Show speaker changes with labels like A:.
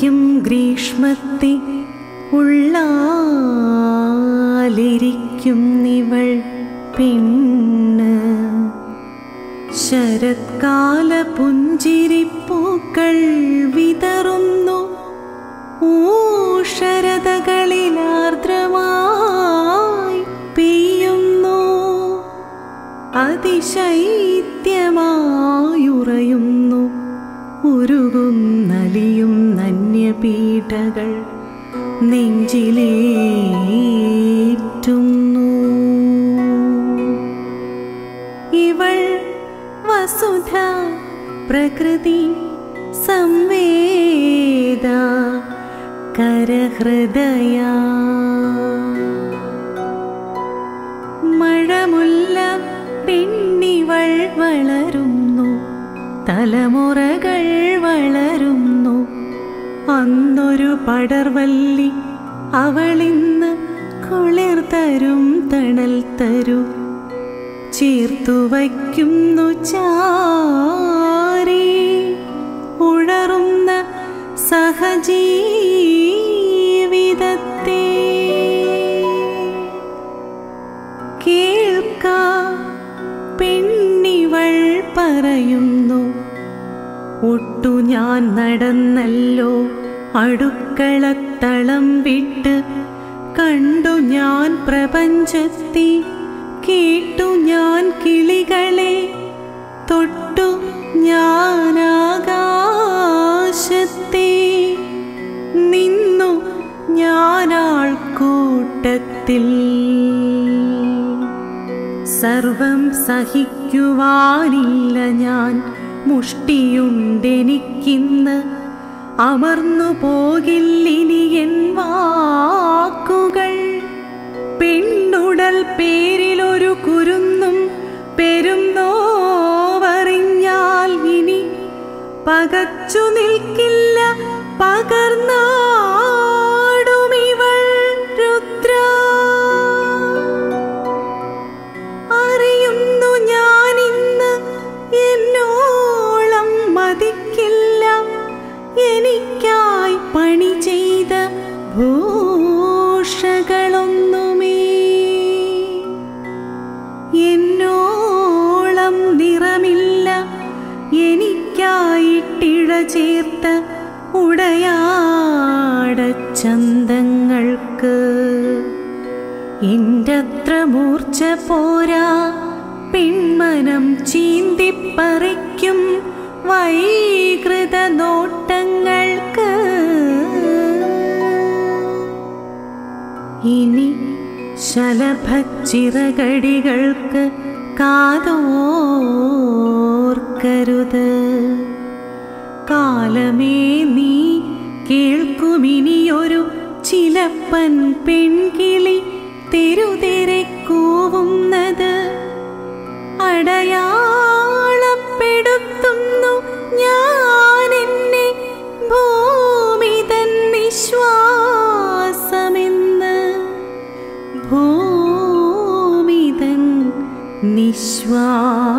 A: സഹിക്കും ഗ്രീഷ്മത്തെ ഉള്ളാലിരിക്കും ഇവൾ പെണ്ണ് ശരത്കാല പുഞ്ചിരിപ്പൂക്കൾ വിതറുന്നു ഊഷരതകളിൽ ആർദ്രമായി പെയ്യുന്നു അതിശൈത്യമായുറയുന്നു ഉരുകുന്നലിയും നന്യപീഠകൾ നെഞ്ചിലേറ്റുന്നു ഇവൾ വസുധ പ്രകൃതി സംവേദ കരഹൃദയ മഴമുല്ല പെണ്ണിവൾ വളരുന്നു തലമുറകൾ വളരുന്നു അന്നൊരു പടർവല്ലി അവളിന്ന് കുളിർ തരും തണൽ തരും ചേർത്തു വയ്ക്കുന്നു ചാരി ഉഴറുന്ന സഹജീവിതത്തെ കേൾക്ക പെണ്ണിവൾ പറയുന്നു ഒട്ടു ഞാൻ നടന്നല്ലോ അടുക്കളത്തളം വിട്ട് കണ്ടു ഞാൻ പ്രപഞ്ചത്തെ കേട്ടു ഞാൻ കിളികളെ തൊട്ടു ഞാൻ ആകാശത്തെ നിന്നു ഞാനാൾ കൂട്ടത്തിൽ സർവം സഹിക്കുവാനില്ല ഞാൻ മുഷ്ടിയുണ്ടെനിക്കിന്ന് അമർന്നു പോകില്ലിനി എൻ വാക്കുകൾ പെണ്ണുടൽ പേരിലൊരു കുരുന്നും പെരുന്നോവറിഞ്ഞാൽ ഇനി പകച്ചു നിൽക്കില്ല പകർന്നാടുമിവൾ രുദ്ര അറിയുന്നു ഞാനിന്ന് എന്നോളം മതിക്കില്ല എനിക്കായി പണി ചെയ്ത ഭൂഷകളൊന്നുമേ എന്നോളം നിറമില്ല എനിക്കായിട്ടിഴ ചേർത്ത ഉടയാട ചന്തങ്ങൾക്ക് എൻ്റത്ര മൂർച്ച പോരാ പിന്മനം ചീന്തിപ്പറിക്കും വൈകൃത നോട്ടങ്ങൾക്ക് ഇനി ശലഭച്ചിറകടികൾക്ക് കാതോർക്കരുത് കാലമേ നീ കേൾക്കുമിനിയൊരു ചിലപ്പൻ പെൺകിളി തെരുതെരെ കൂവുന്നത് അടയാളപ്പെടുത്തുന്നു ഞാൻ എന്നെ ഭൂമി തൻ നിശ്വാസമെന്ന് ഭൂമി തൻ നിശ്വാസം